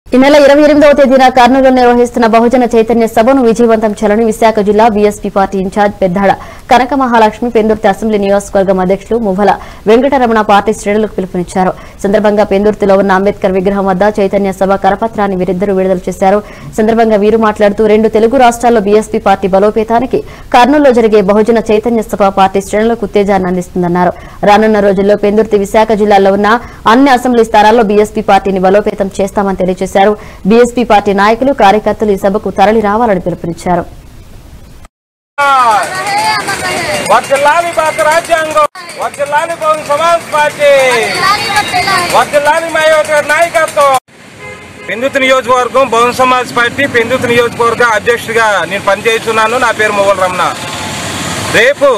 ఈ నెల ఇరవై ఎనిమిదవ తేదీన కర్నూలులో నిర్వహిస్తున్న బహుజన చైతన్య సభను విజయవంతం చేయాలని విశాఖ జిల్లా BSP party incharge Peddada Kanaka Mahalakshmi Pendurthi assembly నియోజకవర్గం అధ్యక్షులు మువ్వల వెంకటరమణ పార్టీ శ్రేణులకు పిలుపునిచ్చారు ఈ సందర్భంగా పెందుర్తిలో ఉన్న అంబేద్కర్ విగ్రహం వద్ద చైతన్య సభ కరపత్రాన్ని వీరిద్దరూ విడుదల చేశారు ఈ సందర్భంగా వీరు మాట్లాడుతూ రెండు తెలుగు రాష్ట్రాల్లో బీఎస్పీ పార్టీ బలోపేతానికి కర్నూలులో జరిగే బహుజన చైతన్య సభ పార్టీ శ్రేణులకు ఉత్తేజాన్ని అందిస్తుందన్నారు రానున్న రోజుల్లో పెందుర్తి విశాఖ జిల్లాలో ఉన్న అన్ని అసెంబ్లీ స్థానాల్లో బీఎస్పీ పార్టీని బలోపేతం చేస్తామని తెలియజేశారు బీఎస్పీ పార్టీ నాయకులు కార్యకర్తలు ఈ సభకు తరలి రావాలని పిలుపునిచ్చారు వర్దిల్లాలి భారత రాజ్యాంగం వర్దిల్లాలి బహుజన సమాజ్ పార్టీ వర్దిల్లాలి మా యువత నాయకత్వం పెందుతు నియోజకవర్గం బహుజన సమాజ్ పార్టీ పెందుతు నియోజకవర్గ అధ్యక్షుడిగా నేను పనిచేస్తున్నాను నా పేరు మొగల రమణ రేపు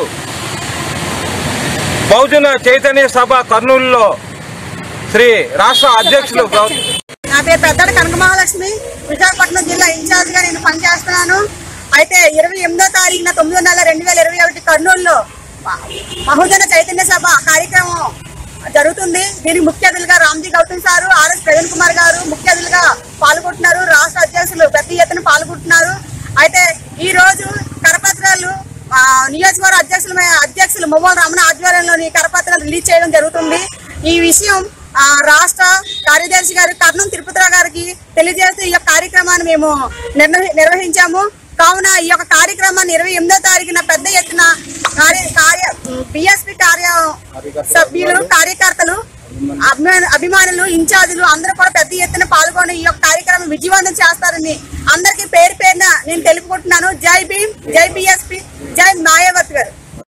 బహుజన చైతన్య సభ కర్నూలులో శ్రీ రాష్ట్ర అధ్యక్షులు గౌ- నా పేరు పెద్దడు కనక మహాలక్ష్మి విశాఖపట్నం జిల్లా ఇన్ఛార్జ్ గా నేను పనిచేస్తున్నాను అయితే ఇరవై ఎనిమిదో తారీఖున తొమ్మిదో నెల రెండు వేల ఇరవై ఒకటి కర్నూలులో బహుజన చైతన్య సభ కార్యక్రమం జరుగుతుంది దీనికి ముఖ్య అతిథులుగా రామ్జీ గౌతమ్ సారు ఆర్ఎస్ ప్రవీణ్ కుమార్ గారు ముఖ్య అతిథులుగా పాల్గొంటున్నారు రాష్ట్ర అధ్యక్షులు పెద్ద ఎత్తున పాల్గొంటున్నారు అయితే ఈ రోజు కరపత్రాలు ఆ, నియోజకవర్గ అధ్యక్షుల అధ్యక్షులు మొమ్మల రమణ ఆధ్వర్యంలోని కరపత్రాలు రిలీజ్ చేయడం జరుగుతుంది ఈ విషయం ఆ, రాష్ట్ర కార్యదర్శి గారు కర్ణం తిరుపతిరావు గారికి తెలియజేస్తూ ఈ యొక్క కార్యక్రమాన్ని మేము నిర్ణ- నిర్వహించాము కావున ఈ యొక్క కార్యక్రమాన్ని ఇరవై ఎనిమిదో తారీఖున పెద్ద ఎత్తున కార్య కార్య బిఎస్పి కార్య సభ్యులు కార్యకర్తలు అభిమాన- అభిమానులు ఇన్ఛార్జీలు అందరూ కూడా పెద్ద ఎత్తున పాల్గొని ఈ యొక్క కార్యక్రమం విజయవంతం చేస్తారని అందరికీ పేరు పేరున నేను తెలుపుకుంటున్నాను జై భీమ్ జై బిఎస్పి జై మాయావతి గారు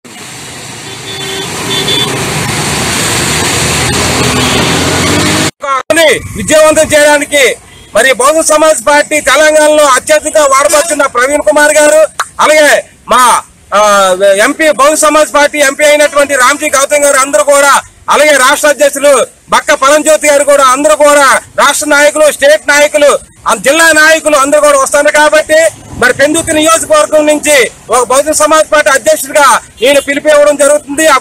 ని విజయవంతం చేయడానికి మరి బహుజన సమాజ్ పార్టీ తెలంగాణలో అత్యధికంగా వాడబడుతున్న ప్రవీణ్ కుమార్ గారు అలాగే మా ఆ, MP Bahujan Samaj party MP అయినటువంటి రామ్జీ గౌతమ్ గారు అందరూ కూడా అలాగే రాష్ట్ర అధ్యక్షులు బక్క పరంజ్యోతి గారు కూడా అందరూ కూడా రాష్ట్ర నాయకులు స్టేట్ నాయకులు ఆ జిల్లా నాయకులు అందరూ కూడా వస్తున్నారు కాబట్టి మరి పెందుతి నియోజకవర్గం నుంచి ఒక బహుజన సమాజ్ పార్టీ అధ్యక్షుడిగా నేను పిలిపివ్వడం జరుగుతుంది ఆ